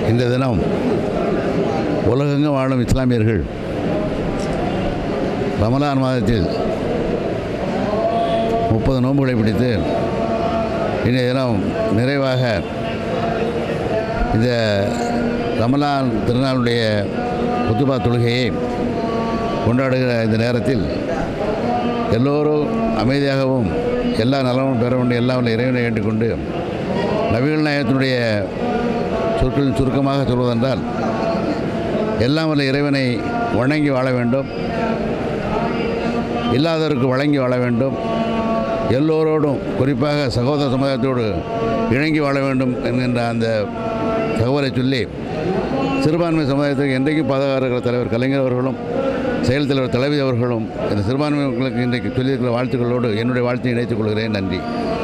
இந்த தினம் உலகெங்கும் வாழும் இஸ்லாமியர்கள் ரமலான் மாதத்தில் முப்பது நோன்புகளை பிடித்து இன்றைய தினம் நிறைவாக இந்த ரமலான் திருநாளுடைய குத்துபா தொழுகையை கொண்டாடுகிற இந்த நேரத்தில் எல்லோரும் அமைதியாகவும் எல்லா நலமும் பெற வேண்டிய எல்லாம் வல்ல இறைவனை வேண்டிக்கொண்டு நபிகள் நாயகத்தினுடைய சொற்களின் சுருக்கமாக சொல்வதென்றால் எல்லாம் வல்ல இறைவனை வணங்கி வாழ வேண்டும் இல்லாதவருக்கு வழங்கி வாழ வேண்டும் எல்லோரோடும் குறிப்பாக சகோதர சமுதாயத்தோடு இணங்கி வாழ வேண்டும் என்கின்ற அந்த தகவலை சொல்லி சிறுபான்மை சமுதாயத்துக்கு என்றைக்கும் பாதுகாக்க இருக்கிற தலைவர் கலைஞர் அவர்களும் செயல் தலைவர் தளபதி அவர்களும் இந்த சிறுபான்மை மக்களுக்கு இன்றைக்கு சொல்லியிருக்கிற வாழ்த்துக்களோடு என்னுடைய வாழ்த்தை இணைத்துக் கொள்கிறேன் நன்றி